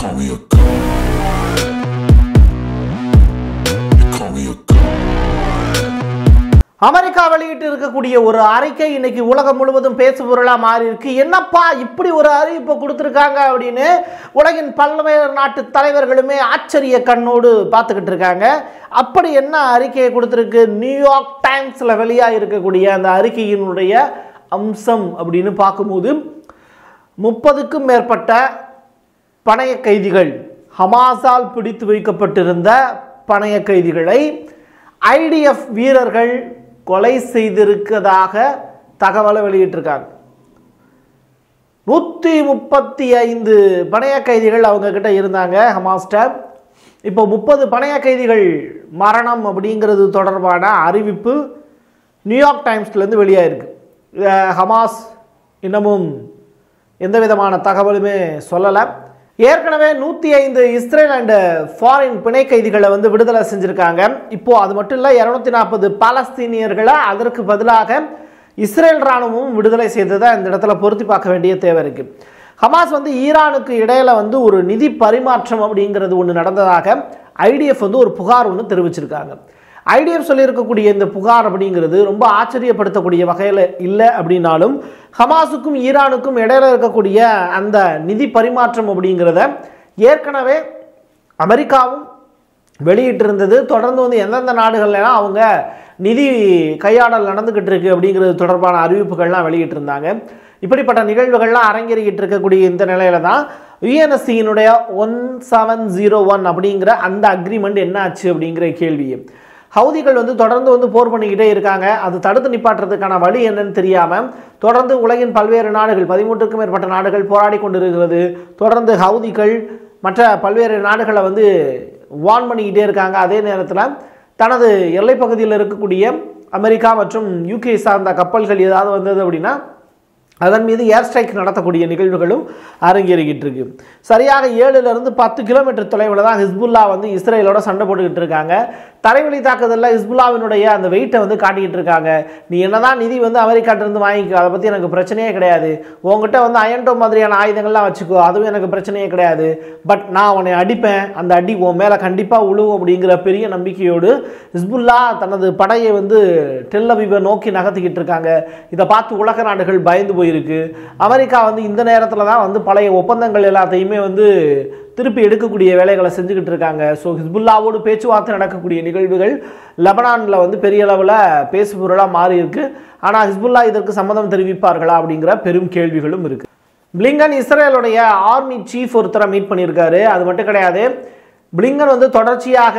call me a god. You call me a god. America வெளியிட்டு இருக்கக்கூடிய ஒரு அறிக்கை இன்னைக்கு உலகம் முழுவதும் பேசு பொருளா மாறி இருக்கு என்னப்பா இப்படி ஒரு அறிவிப்பை கொடுத்துருக்காங்க அப்படின்னு உலகின் பல்வேறு நாட்டு தலைவர்களுமே ஆச்சரிய கண்ணோடு பார்த்துக்கிட்டு இருக்காங்க அப்படி என்ன அறிக்கையை கொடுத்துருக்கு நியூயார்க் டைம்ஸில் வெளியாக இருக்கக்கூடிய அந்த அறிக்கையினுடைய அம்சம் அப்படின்னு பார்க்கும்போது முப்பதுக்கும் மேற்பட்ட பணைய கைதிகள் ஹமாஸால் பிடித்து வைக்கப்பட்டிருந்த பணைய கைதிகளை ஐடிஎஃப் வீரர்கள் கொலை செய்திருக்கதாக தகவலை வெளியிட்டிருக்காங்க நூற்றி முப்பத்தி ஐந்து பணைய கைதிகள் அவங்க கிட்ட இருந்தாங்க ஹமாஸ்ட இப்போ முப்பது பணைய கைதிகள் மரணம் அப்படிங்கிறது தொடர்பான அறிவிப்பு நியூயார்க் டைம்ஸ்லேருந்து வெளியாயிருக்கு இதை ஹமாஸ் இன்னமும் எந்த விதமான தகவலுமே சொல்லலை ஏற்கனவே நூற்றி ஐந்து இஸ்ரேல் அண்டு ஃபாரின் பிணை கைதிகளை வந்து விடுதலை செஞ்சுருக்காங்க இப்போ அது மட்டும் இல்லை இரநூத்தி நாற்பது பாலஸ்தீனியர்களை அதற்கு பதிலாக இஸ்ரேல் இராணுவமும் விடுதலை செய்ததை இந்த இடத்துல பொருத்தி பார்க்க வேண்டிய தேவை இருக்குது ஹமாஸ் வந்து ஈரானுக்கு இடையில வந்து ஒரு நிதி பரிமாற்றம் அப்படிங்கிறது ஒன்று நடந்ததாக ஐடிஎஃப் வந்து ஒரு புகார் ஒன்று தெரிவிச்சிருக்காங்க ஐடிஎஃப் சொல்லியிருக்கக்கூடிய இந்த புகார் அப்படிங்கிறது ரொம்ப ஆச்சரியப்படுத்தக்கூடிய வகையில் இல்லை அப்படின்னாலும் ஹமாஸுக்கும் ஈரானுக்கும் இடையில இருக்கக்கூடிய அந்த நிதி பரிமாற்றம் அப்படிங்கிறத ஏற்கனவே அமெரிக்காவும் வெளியிட்டிருந்தது தொடர்ந்து வந்து எந்தெந்த நாடுகள்லாம் அவங்க நிதி கையாடல் நடந்துக்கிட்டு இருக்கு அப்படிங்கிறது தொடர்பான அறிவிப்புகள்லாம் வெளியிட்டிருந்தாங்க இப்படிப்பட்ட நிகழ்வுகள்லாம் அரங்கேறிக்கிட்டு இருக்கக்கூடிய இந்த நிலையில தான் யுஎன்எஸ்சியினுடைய ஒன் செவன் ஜீரோ ஒன் அப்படிங்கிற அந்த அக்ரிமெண்ட் என்ன ஆச்சு அப்படிங்கிற கேள்வி ஹவுதிகள் வந்து தொடர்ந்து வந்து போர் பண்ணிக்கிட்டே இருக்காங்க அது தடுத்து நிப்பாட்டுறதுக்கான வழி என்னன்னு தெரியாமல் தொடர்ந்து உலகின் பல்வேறு நாடுகள் பதிமூன்றுக்கும் மேற்பட்ட நாடுகள் போராடி கொண்டிருக்கிறது தொடர்ந்து ஹவுதிகள் மற்ற பல்வேறு நாடுகளை வந்து வார்ன் பண்ணிக்கிட்டே இருக்காங்க அதே நேரத்தில் தனது எல்லைப் பகுதியில் இருக்கக்கூடிய அமெரிக்கா மற்றும் யூகே சார்ந்த கப்பல்கள் ஏதாவது வந்தது அப்படின்னா அதன் மீது ஏர் ஸ்ட்ரைக் நடத்தக்கூடிய நிகழ்வுகளும் அரங்கேறிக்கிட்டு இருக்கு சரியாக ஏழுலேருந்து பத்து கிலோமீட்டர் தொலைவில் தான் ஹிஸ்புல்லா வந்து இஸ்ரேலோட சண்டை போட்டுக்கிட்டு இருக்காங்க தரைவழி தாக்குதலில் ஹிஸ்புல்லாவினுடைய அந்த வெயிட்டை வந்து காட்டிக்கிட்டு இருக்காங்க நீ என்னதான் நிதி வந்து அமெரிக்காட்டிருந்து வாங்கிக்கோ அதை பற்றி எனக்கு பிரச்சனையே கிடையாது உங்ககிட்ட வந்து அயன்டோ மாதிரியான ஆயுதங்கள்லாம் வச்சுக்கோ அதுவும் எனக்கு பிரச்சனையே கிடையாது பட் நான் உன்னை அடிப்பேன் அந்த அடி உன் மேலே கண்டிப்பாக உழுவும் அப்படிங்கிற பெரிய நம்பிக்கையோடு ஹிஸ்புல்லா தனது படையை வந்து டெல்லவிவை நோக்கி நகர்த்திக்கிட்டு இருக்காங்க இதை பார்த்து உலக நாடுகள் பயந்து போயிருக்கு அமெரிக்கா வந்து இந்த நேரத்தில் தான் வந்து பழைய ஒப்பந்தங்கள் எல்லாத்தையுமே வந்து திருப்பி எடுக்கக்கூடிய வேலைகளை செஞ்சுக்கிட்டு இருக்காங்க ஸோ ஹிஸ்புல்லாவோடு பேச்சுவார்த்தை நடக்கக்கூடிய நிகழ்வுகள் லெபனானில் வந்து பெரிய அளவில் பேசு பொருளாக மாறி இருக்கு ஆனால் ஹிஸ்புல்லா இதற்கு சம்மதம் தெரிவிப்பார்களா அப்படிங்கிற பெரும் கேள்விகளும் இருக்கு பிளிங்கன் இஸ்ரேலுடைய ஆர்மி சீஃப் ஒருத்தரை மீட் பண்ணியிருக்காரு அது மட்டும் கிடையாது பிளிங்கன் வந்து தொடர்ச்சியாக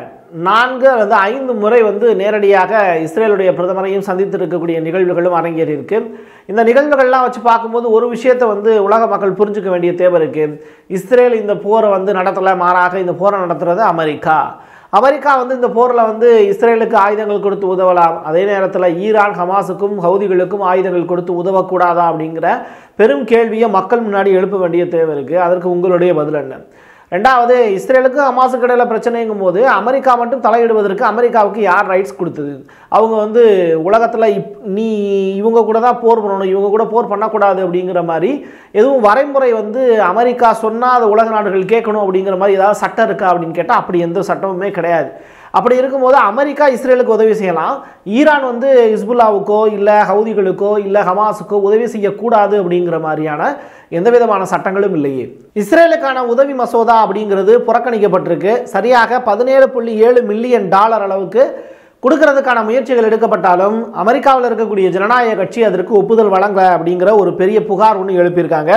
நான்கு அல்லது ஐந்து முறை வந்து நேரடியாக இஸ்ரேலுடைய பிரதமரையும் சந்தித்து இருக்கக்கூடிய நிகழ்வுகளும் அரங்கேறி இருக்கு இந்த நிகழ்வுகள்லாம் வச்சு பார்க்கும்போது ஒரு விஷயத்தை வந்து உலக மக்கள் புரிஞ்சுக்க வேண்டிய தேவை இருக்கு இஸ்ரேல் இந்த போரை வந்து நடத்தலை மாறாக இந்த போரை நடத்துறது அமெரிக்கா அமெரிக்கா வந்து இந்த போரில் வந்து இஸ்ரேலுக்கு ஆயுதங்கள் கொடுத்து உதவலாம் அதே நேரத்தில் ஈரான் ஹமாஸுக்கும் ஹவுதிகளுக்கும் ஆயுதங்கள் கொடுத்து உதவக்கூடாதா அப்படிங்கிற பெரும் கேள்வியை மக்கள் முன்னாடி எழுப்ப வேண்டிய தேவை இருக்குது அதற்கு உங்களுடைய பதில் என்ன ரெண்டாவது இஸ்ரேலுக்கு ஹமாஸுக்கு இடையில பிரச்சனைங்கும் போது அமெரிக்கா மட்டும் தலையிடுவதற்கு அமெரிக்காவுக்கு யார் ரைட்ஸ் கொடுத்தது அவங்க வந்து உலகத்தில் இப் நீ இவங்க கூட தான் போர் பண்ணணும் இவங்க கூட போர் பண்ணக்கூடாது அப்படிங்கிற மாதிரி எதுவும் வரைமுறை வந்து அமெரிக்கா சொன்னால் அது உலக நாடுகள் கேட்கணும் அப்படிங்கிற மாதிரி ஏதாவது சட்டம் இருக்கா அப்படின்னு கேட்டால் அப்படி எந்த சட்டமுமே கிடையாது அப்படி இருக்கும்போது அமெரிக்கா இஸ்ரேலுக்கு உதவி செய்யலாம் ஈரான் வந்து ஹிஸ்புல்லாவுக்கோ இல்லை ஹவுதிகளுக்கோ இல்லை ஹமாஸுக்கோ உதவி செய்யக்கூடாது அப்படிங்கிற மாதிரியான எந்த விதமான சட்டங்களும் இல்லையே இஸ்ரேலுக்கான உதவி மசோதா அப்படிங்கிறது புறக்கணிக்கப்பட்டிருக்கு சரியாக பதினேழு புள்ளி ஏழு மில்லியன் டாலர் அளவுக்கு கொடுக்கறதுக்கான முயற்சிகள் எடுக்கப்பட்டாலும் அமெரிக்காவில் இருக்கக்கூடிய ஜனநாயக கட்சி அதற்கு ஒப்புதல் வழங்கல அப்படிங்கிற ஒரு பெரிய புகார் ஒன்று எழுப்பியிருக்காங்க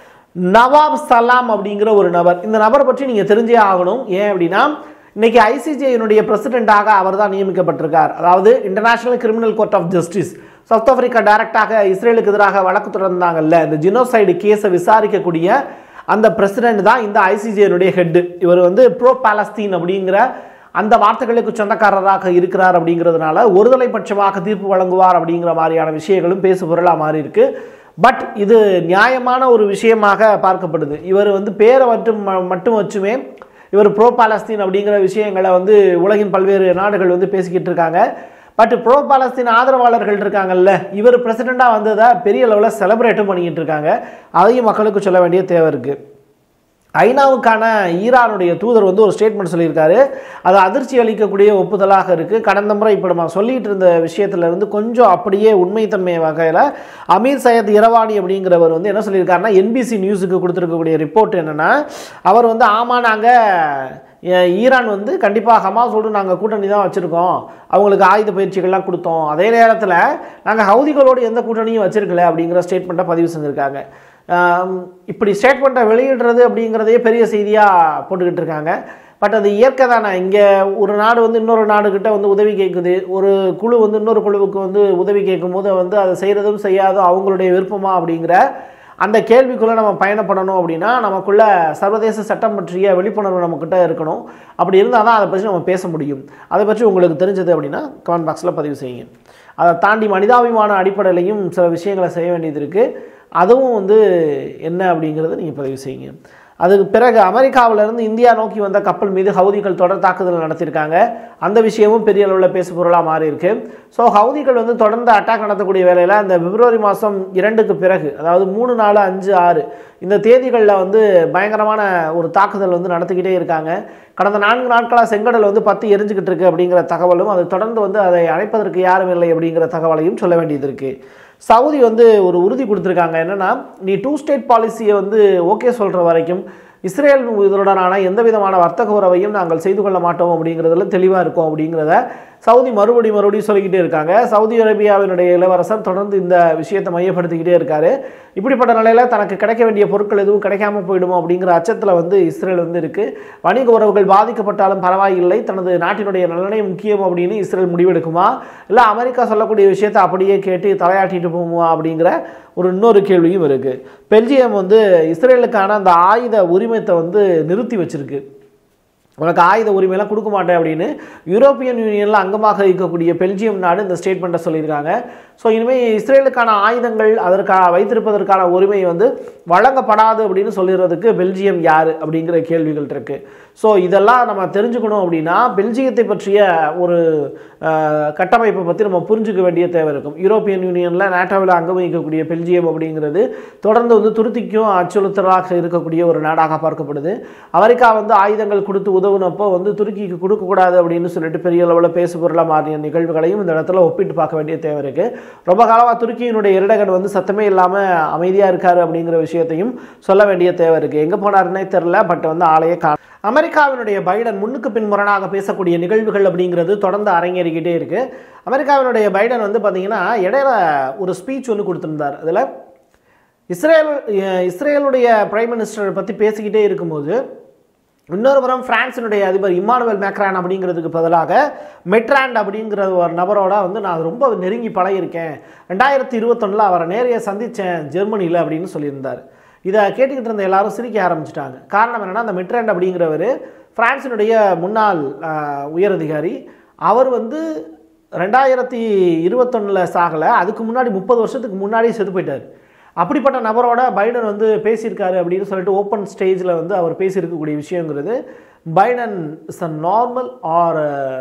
நவாப் சலாம் அப்படிங்கிற ஒரு நபர் இந்த நபரை பற்றி நீங்கள் தெரிஞ்சே ஆகணும் ஏன் அப்படின்னா இன்னைக்கு ஐசிஜேயினுடைய பிரசிடென்ட்டாக அவர் தான் நியமிக்கப்பட்டிருக்கார் அதாவது international criminal court of justice South Africa டைரக்டாக இஸ்ரேலுக்கு எதிராக வழக்கு தொடர்ந்தாங்கல்ல இந்த ஜினோசைடு கேஸை விசாரிக்கக்கூடிய அந்த பிரசிடென்ட் தான் இந்த ஐசிஜேனுடைய ஹெட் இவர் வந்து ப்ரோ பாலஸ்தீன் அப்படிங்கிற அந்த வார்த்தைகளுக்கு சொந்தக்காரராக இருக்கிறார் அப்படிங்கிறதுனால ஒருதலை பட்சமாக தீர்ப்பு வழங்குவார் அப்படிங்கிற மாதிரியான விஷயங்களும் பேசு பொருளாக மாறி இருக்கு பட் இது நியாயமான ஒரு விஷயமாக பார்க்கப்படுது இவர் வந்து பேரை மட்டும் மட்டும் வச்சுமே இவர் ப்ரோ பாலஸ்தீன் அப்படிங்கிற விஷயங்களை வந்து உலகின் பல்வேறு நாடுகள் வந்து பேசிக்கிட்டு இருக்காங்க பட் ப்ரோ பாலஸ்தீன் ஆதரவாளர்கள் இருக்காங்கல்ல இவர் பிரசிடெண்ட்டாக வந்ததை பெரிய லெவலில் செலிப்ரேட்டும் பண்ணிக்கிட்டு இருக்காங்க அதையும் மக்களுக்கு சொல்ல வேண்டிய தேவை இருக்குது ஐநாவுக்கான ஈரானுடைய தூதர் வந்து ஒரு ஸ்டேட்மெண்ட் சொல்லியிருக்காரு அது அதிர்ச்சி அளிக்கக்கூடிய ஒப்புதலாக இருக்குது கடந்த முறை இப்போ நம்ம சொல்லிட்டு இருந்த விஷயத்துல இருந்து கொஞ்சம் அப்படியே உண்மைத்தன்மை வகையில் அமீர் சையத் இரவானி அப்படிங்கிறவர் வந்து என்ன சொல்லியிருக்காருன்னா என்பிசி நியூஸுக்கு கொடுத்துருக்கக்கூடிய ரிப்போர்ட் என்னென்னா அவர் வந்து ஆமாம் நாங்கள் ஈரான் வந்து கண்டிப்பாக ஹமாஸோடு நாங்கள் கூட்டணி தான் வச்சுருக்கோம் அவங்களுக்கு ஆயுத பயிற்சிகள்லாம் கொடுத்தோம் அதே நேரத்தில் நாங்கள் ஹவுதிகளோடு எந்த கூட்டணியும் வச்சிருக்கல அப்படிங்கிற ஸ்டேட்மெண்ட்டை பதிவு செஞ்சுருக்காங்க ஆம், இப்படி ஸ்டேட்மெண்ட்டை வெளியிடுறது அப்படிங்கிறதையே பெரிய செய்தியாக போட்டுக்கிட்டு இருக்காங்க பட் அது இயற்கை தானே இங்கே ஒரு நாடு வந்து இன்னொரு நாடுகிட்ட வந்து உதவி கேட்குது ஒரு குழு வந்து இன்னொரு குழுவுக்கு வந்து உதவி கேட்கும்போது வந்து அதை செய்கிறதும் செய்யாதும் அவங்களுடைய விருப்பமா அப்படிங்கிற அந்த கேள்விக்குள்ளே நம்ம பயணப்படணும் அப்படின்னா நமக்குள்ள சர்வதேச சட்டம் பற்றிய விழிப்புணர்வு நம்மக்கிட்ட இருக்கணும் அப்படி இருந்தால் தான் அதை பற்றி நம்ம பேச முடியும் அதை பற்றி உங்களுக்கு தெரிஞ்சது அப்படின்னா கமெண்ட் பாக்ஸில் பதிவு செய்யுங்க அதை தாண்டி மனிதாபிமான அடிப்படையிலையும் சில விஷயங்களை செய்ய வேண்டியது இருக்குது அதுவும் வந்து என்ன அப்படிங்கிறத நீங்கள் பதிவு செய்யுங்க அதுக்கு பிறகு அமெரிக்காவிலிருந்து இந்தியா நோக்கி வந்த கப்பல் மீது ஹவுதிகள் தொடர் தாக்குதல் நடத்தியிருக்காங்க அந்த விஷயமும் பெரிய அளவில் பேசு பொருளாக மாறி இருக்கு ஸோ ஹவுதிகள் வந்து தொடர்ந்து அட்டாக் நடத்தக்கூடிய வேலையில் அந்த பிப்ரவரி மாதம் இரண்டுக்கு பிறகு அதாவது மூணு நாலு அஞ்சு ஆறு இந்த தேதிகளில் வந்து பயங்கரமான ஒரு தாக்குதல் வந்து நடத்திக்கிட்டே இருக்காங்க கடந்த நான்கு நாட்களாக செங்கடல் வந்து பத்து எரிஞ்சுக்கிட்டு இருக்கு அப்படிங்கிற தகவலும் அது தொடர்ந்து வந்து அதை அழைப்பதற்கு யாரும் இல்லை அப்படிங்கிற தகவலையும் சொல்ல வேண்டியது இருக்குது சவுதி வந்து ஒரு உறுதி கொடுத்துருக்காங்க என்னன்னா நீ டூ ஸ்டேட் பாலிசியை வந்து ஓகே சொல்கிற வரைக்கும் இஸ்ரேல் இதனுடனான எந்த விதமான வர்த்தக உறவையும் நாங்கள் செய்து கொள்ள மாட்டோம் அப்படிங்கிறதுல தெளிவாக இருக்கும் அப்படிங்கிறத சவுதி மறுபடி மறுபடியும் சொல்லிக்கிட்டே இருக்காங்க சவுதி அரேபியாவினுடைய இளவரசர் தொடர்ந்து இந்த விஷயத்தை மையப்படுத்திக்கிட்டே இருக்காரு இப்படிப்பட்ட நிலையில் தனக்கு கிடைக்க வேண்டிய பொருட்கள் எதுவும் கிடைக்காம போயிடுமோ அப்படிங்கிற அச்சத்தில் வந்து இஸ்ரேல் வந்து இருக்கு வணிக உறவுகள் பாதிக்கப்பட்டாலும் பரவாயில்லை தனது நாட்டினுடைய நலனே முக்கியம் அப்படின்னு இஸ்ரேல் முடிவெடுக்குமா இல்லை அமெரிக்கா சொல்லக்கூடிய விஷயத்தை அப்படியே கேட்டு தலையாட்டிட்டு போகுமா அப்படிங்கிற ஒரு இன்னொரு கேள்வியும் இருக்குது பெல்ஜியம் வந்து இஸ்ரேலுக்கான அந்த ஆயுத உரிமத்தை வந்து நிறுத்தி வச்சிருக்கு உனக்கு ஆயுத உரிமையெல்லாம் கொடுக்க மாட்டேன் அப்படின்னு யூரோப்பியன் யூனியனில் அங்கமாக இருக்கக்கூடிய பெல்ஜியம் நாடு இந்த ஸ்டேட்மெண்ட்டை சொல்லியிருக்காங்க ஸோ இனிமேல் இஸ்ரேலுக்கான ஆயுதங்கள் அதற்கான வைத்திருப்பதற்கான உரிமை வந்து வழங்கப்படாது அப்படின்னு சொல்லிடுறதுக்கு பெல்ஜியம் யார் அப்படிங்கிற கேள்விகள் இருக்குது ஸோ இதெல்லாம் நம்ம தெரிஞ்சுக்கணும் அப்படின்னா பெல்ஜியத்தை பற்றிய ஒரு அஹ், கட்டமைப்பை பற்றி நம்ம புரிஞ்சுக்க வேண்டிய தேவை இருக்கும் யூரோப்பியன் யூனியனில் நேட்டோவில் அங்கம் வகிக்கக்கூடிய பெல்ஜியம் அப்படிங்கிறது தொடர்ந்து வந்து துருத்திக்கும் அச்சுறுத்தலாக இருக்கக்கூடிய ஒரு நாடாக பார்க்கப்படுது அமெரிக்கா வந்து ஆயுதங்கள் கொடுத்து உதவுனப்போ வந்து துருக்கிக்கு கொடுக்கக்கூடாது அப்படின்னு சொல்லிட்டு பெரிய அளவில் பேசு பொருளாக மாறிய நிகழ்வுகளையும் இந்த இடத்துல ஒப்பிட்டு பார்க்க வேண்டிய தேவை இருக்குது ரொம்ப காலமாக துருக்கியினுடைய இரடகன் வந்து சத்தமே இல்லாமல் அமைதியாக இருக்காரு அப்படிங்கிற விஷயத்தையும் சொல்ல வேண்டிய தேவை இருக்குது எங்கே போனாருன்னே தெரில பட் வந்து ஆளையே கா அமெரிக்காவினுடைய பைடன் முன்னுக்கு பின் முரணாக பேசக்கூடிய நிகழ்வுகள் அப்படிங்கிறது தொடர்ந்து அரங்கேறிக்கிட்டே இருக்கு அமெரிக்காவினுடைய பைடன் வந்து பார்த்தீங்கன்னா இடையில ஒரு ஸ்பீச் ஒன்று கொடுத்திருந்தார் அதில் இஸ்ரேல் அஹ் இஸ்ரேலுடைய பிரைம் மினிஸ்டர் பற்றி பேசிக்கிட்டே இருக்கும்போது இன்னொரு புறம் பிரான்சினுடைய அதிபர் இம்மானுவேல் மேக்ரான் அப்படிங்கிறதுக்கு பதிலாக மெட்ராண்ட் அப்படிங்கிற ஒரு நபரோட வந்து நான் ரொம்ப நெருங்கி பழகியிருக்கேன் ரெண்டாயிரத்தி இருபத்தொன்னில் அவரை நேரைய சந்தித்தேன் ஜெர்மனியில் அப்படின்னு சொல்லியிருந்தார் இதை கேட்டுக்கிட்டு இருந்த எல்லாரும் சிரிக்க ஆரம்பிச்சிட்டாங்க காரணம் என்னன்னா அந்த மெட்ராண்ட் அப்படிங்கிறவர் பிரான்சினுடைய முன்னாள் ஆஹ், உயரதிகாரி அவர் வந்து ரெண்டாயிரத்தி இருபத்தொன்னில் சாகலை அதுக்கு முன்னாடி முப்பது வருஷத்துக்கு முன்னாடி செத்து போயிட்டார் அப்படிப்பட்ட நபரோட பைடன் வந்து பேசியிருக்காரு அப்படின்னு சொல்லிட்டு ஓப்பன் ஸ்டேஜில் வந்து அவர் பேசியிருக்கக்கூடிய விஷயங்கிறது Biden is a normal or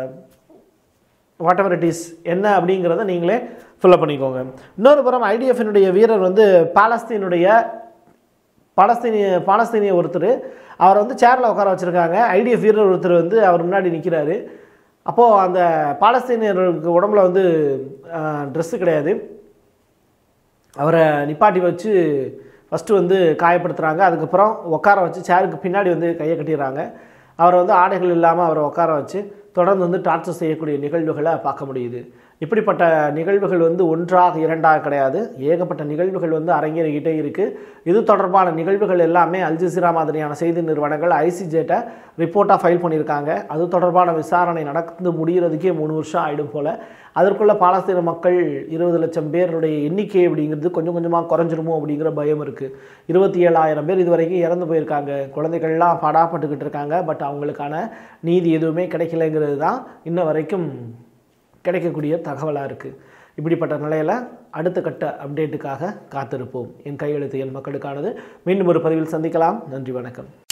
whatever it is என்ன அப்படிங்கிறத நீங்களே ஃபில்அப் பண்ணிக்கோங்க இன்னொரு புறம் ஐடிஎஃப்னுடைய வீரர் வந்து பாலஸ்தீனுடைய பாலஸ்தீனிய பாலஸ்தீனிய ஒருத்தர் அவரை வந்து சேரில் உட்கார வச்சுருக்காங்க ஐடிஎஃப் வீரர் ஒருத்தர் வந்து அவர் முன்னாடி நிற்கிறாரு அப்போது அந்த பாலஸ்தீனியர்களுக்கு உடம்புல வந்து ட்ரெஸ்ஸு கிடையாது அவரை நிப்பாட்டி வச்சு ஃபஸ்ட்டு வந்து காயப்படுத்துகிறாங்க அதுக்கப்புறம் உட்கார வச்சு சேருக்கு பின்னாடி வந்து கையை கட்டிடுறாங்க அவரை வந்து ஆடைகள் இல்லாமல் அவரை உட்கார வச்சு தொடர்ந்து வந்து டார்ச்சர் செய்யக்கூடிய நிகழ்வுகளை பார்க்க முடியுது இப்படிப்பட்ட நிகழ்வுகள் வந்து ஒன்றாக இரண்டாக கிடையாது ஏகப்பட்ட நிகழ்வுகள் வந்து அரங்கேறிக்கிட்டே இருக்குது இது தொடர்பான நிகழ்வுகள் எல்லாமே அல்ஜசீரா மாதிரியான செய்தி நிறுவனங்கள் ஐசிஜேட்டை ரிப்போர்ட்டாக ஃபைல் பண்ணியிருக்காங்க அது தொடர்பான விசாரணை நடந்து முடிகிறதுக்கே மூணு வருஷம் ஆகிடும் போல் அதற்குள்ள பாலஸ்தீன மக்கள் இருபது லட்சம் பேருடைய எண்ணிக்கை அப்படிங்கிறது கொஞ்சம் கொஞ்சமாக குறைஞ்சிருமோ அப்படிங்கிற பயம் இருக்குது இருபத்தி ஏழாயிரம் பேர் இது வரைக்கும் இறந்து போயிருக்காங்க குழந்தைகள்லாம் பாடாப்பட்டுக்கிட்டு இருக்காங்க பட் அவங்களுக்கான நீதி எதுவுமே கிடைக்கலைங்கிறது தான் இன்ன வரைக்கும் கிடைக்கக்கூடிய தகவலாக இருக்குது இப்படிப்பட்ட நிலையில் அடுத்த கட்ட அப்டேட்டுக்காக காத்திருப்போம் என் கையெழுத்து என் மக்களுக்கானது மீண்டும் ஒரு பதிவில் சந்திக்கலாம் நன்றி வணக்கம்